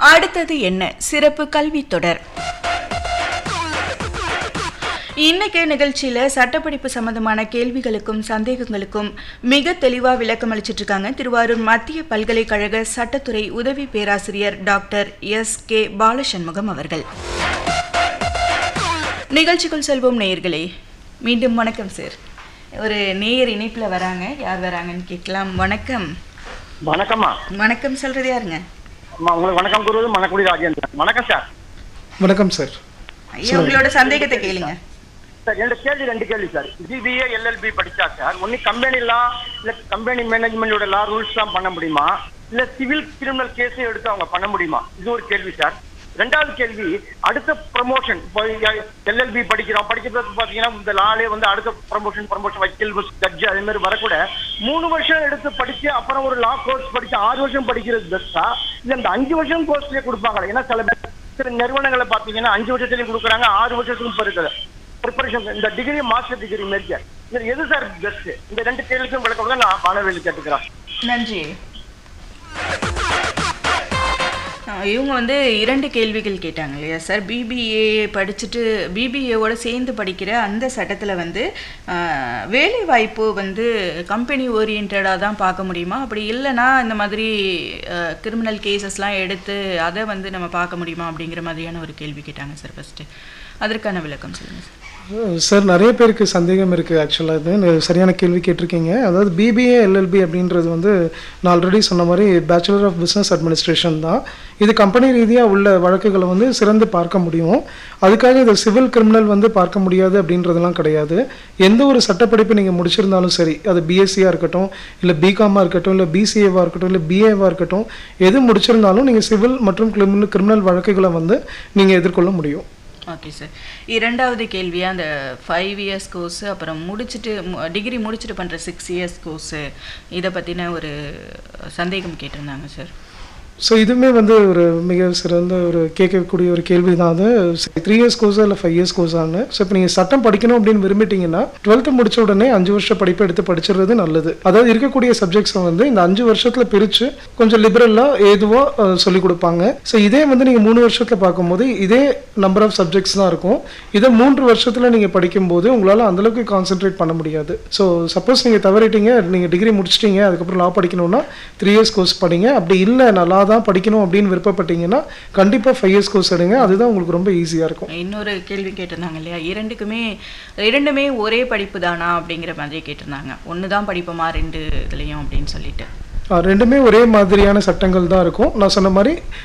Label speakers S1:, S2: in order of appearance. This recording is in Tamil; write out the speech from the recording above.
S1: அடுத்தது என்ன சிறப்பு கல்வி தொடர் இன்னைக்கு நிகழ்ச்சியில சட்டப்படிப்பு சம்பந்தமான கேள்விகளுக்கும் சந்தேகங்களுக்கும் மிக தெளிவா விளக்கம் அளிச்சிட்டு இருக்காங்க திருவாரூர் மத்திய பல்கலைக்கழக சட்டத்துறை உதவி பேராசிரியர் டாக்டர் எஸ் கே பாலசண்முகம் அவர்கள் நிகழ்ச்சிக்குள் செல்வோம் நேயர்களே மீண்டும் வணக்கம் சார் ஒரு நேயர் இணைப்புல வராங்க யார் வராங்கன்னு கேட்கலாம் வணக்கம்
S2: வணக்கம்மா
S1: வணக்கம் சொல்றது யாருங்க
S2: அம்மா உங்களுக்கு வணக்கம் கூறுவது மணக்குடி ராஜேந்திரன் வணக்கம் சார்
S3: வணக்கம் சார்
S1: ஐயா உங்களோட சந்தேகத்தை கேளுங்க
S2: சார் என்னோட கேள்வி ரெண்டு கேள்வி சார் பிபிஏ எல்எல்பி படிச்சா சார் ஒன்னு கம்பெனி லா இல்ல கம்பெனி மேனேஜ்மெண்டோட லா ரூல்ஸ் தான் பண்ண முடியுமா இல்ல சிவில் கிரிமினல் கேஸே எடுத்து அவங்க பண்ண முடியுமா இது ஒரு கேள்வி சார் ரெண்டாவது கேள்வி அடுத்த ப்ரமோஷன் இப்போ எல்எல்பி படிக்கிறோம் படிக்கிறது பாத்தீங்கன்னா இந்த லாலே வந்து அடுத்த ப்ரமோஷன் ப்ரமோஷன் வக்கீல் ஜட்ஜ் அதே மாதிரி வரக்கூட மூணு வருஷம் எடுத்து படிச்சு அப்புறம் ஒரு லா கோர்ஸ் படிச்சு ஆறு வருஷம் படிக்கிறது பெஸ்டா இல்ல இந்த அஞ்சு வருஷம் கோர்ஸ்லயே கொடுப்பாங்க ஏன்னா சில பேர் சில நிறுவனங்களை பாத்தீங்கன்னா அஞ்சு வருஷத்துலயும் கொடுக்குறாங்க ஆறு வருஷத்துக்கும் இப்ப இருக்குது ப்ரிப்பரேஷன் இந்த டிகிரி மாஸ்டர் டிகிரி மாரி இது எது சார் பெஸ்ட் இந்த ரெண்டு கேள்விக்கும் விளக்கம் தான் நான் மாணவர்கள் கேட்டுக்கிறேன்
S1: நன்றி ஆ, இவங்க வந்து இரண்டு கேள்விகள் கேட்டாங்க இல்லையா சார் பிபிஏ படிச்சுட்டு பிபிஏவோட சேர்ந்து படிக்கிற அந்த சட்டத்தில் வந்து ஆ, வேலை வாய்ப்பு வந்து கம்பெனி ஓரியன்டாக தான் பார்க்க முடியுமா அப்படி இல்லைன்னா இந்த மாதிரி கிரிமினல் கேசஸ்லாம் எடுத்து அதை வந்து நம்ம பார்க்க முடியுமா அப்படிங்கிற மாதிரியான ஒரு கேள்வி கேட்டாங்க சார் ஃபஸ்ட்டு அதற்கான விளக்கம் சொல்லுங்கள் சார்
S3: சார் நிறைய பேருக்கு சந்தேகம் இருக்குது ஆக்சுவலாக இது நீ சரியான கேள்வி கேட்டிருக்கீங்க அதாவது பிபிஏ எல்எல்பி அப்படின்றது வந்து நான் ஆல்ரெடி சொன்ன மாதிரி பேச்சுலர் ஆஃப் பிஸ்னஸ் அட்மினிஸ்ட்ரேஷன் தான் இது கம்பெனி ரீதியாக உள்ள வழக்குகளை வந்து சிறந்து பார்க்க முடியும் அதுக்காக இது சிவில் கிரிமினல் வந்து பார்க்க முடியாது அப்படின்றதெல்லாம் கிடையாது எந்த ஒரு சட்டப்படிப்பு நீங்கள் முடிச்சிருந்தாலும் சரி அது பிஎஸ்சியாக இருக்கட்டும் இல்லை பிகாமாக இருக்கட்டும் இல்லை பிசிஏவாக இருக்கட்டும் இல்லை பிஏவாக இருக்கட்டும் எது முடிச்சிருந்தாலும் நீங்கள் சிவில் மற்றும் கிரிமினல் கிரிமினல் வழக்குகளை வந்து நீங்கள் எதிர்கொள்ள முடியும்
S1: ஓகே சார் இரண்டாவது கேள்வியா அந்த ஃபைவ் இயர்ஸ் கோர்ஸு அப்புறம் முடிச்சுட்டு டிகிரி முடிச்சுட்டு பண்ணுற சிக்ஸ் இயர்ஸ் கோர்ஸு இதை பற்றின ஒரு சந்தேகம் கேட்டிருந்தாங்க சார்
S3: ஸோ இதுவுமே வந்து ஒரு மிக சிறந்த ஒரு கேட்கக்கூடிய ஒரு கேள்வி தான் அது த்ரீ இயர்ஸ் கோர்ஸா இல்லை ஃபைவ் இயர்ஸ் கோர்ஸான்னு ஸோ இப்போ நீங்கள் சட்டம் படிக்கணும் அப்படின்னு விரும்பிட்டீங்கன்னா டுவெல்த்து முடிச்ச உடனே அஞ்சு வருஷம் படிப்பை எடுத்து படிச்சிடுறது நல்லது அதாவது இருக்கக்கூடிய சப்ஜெக்ட்ஸை வந்து இந்த அஞ்சு வருஷத்தில் பிரித்து கொஞ்சம் லிபரலாக ஏதுவோ சொல்லிக் கொடுப்பாங்க ஸோ இதே வந்து நீங்கள் மூணு வருஷத்தில் பார்க்கும்போது இதே நம்பர் ஆஃப் சப்ஜெக்ட்ஸ் தான் இருக்கும் இதை மூன்று வருஷத்தில் நீங்கள் படிக்கும்போது உங்களால் அந்தளவுக்கு கான்சென்ட்ரேட் பண்ண முடியாது ஸோ சப்போஸ் நீங்கள் தவறிட்டீங்க நீங்கள் டிகிரி முடிச்சிட்டீங்க அதுக்கப்புறம் லா படிக்கணும்னா த்ரீ இயர்ஸ் கோர்ஸ் படிங்க அப்படி இல்லை நான் லா தான் படிக்கணும் அப்படின்னு விருப்பப்பட்டீங்கன்னா கண்டிப்பாக ஃபைவ் இயர்ஸ் கோர்ஸ் எடுங்க அதுதான் உங்களுக்கு ரொம்ப ஈஸியாக இருக்கும்
S1: இன்னொரு கேள்வி கேட்டிருந்தாங்க இல்லையா இரண்டுக்குமே இரண்டுமே ஒரே படிப்பு தானா அப்படிங்கிற மாதிரி கேட்டிருந்தாங்க ஒன்று தான் படிப்போமா ரெண்டு இதுலேயும் அப்படின்னு சொல்லிட்டு
S3: ஆ, ரெண்டுமே ஒரே மாதிரியான சட்டங்கள் தான் இருக்கும் நான் சொன்ன மாதிரி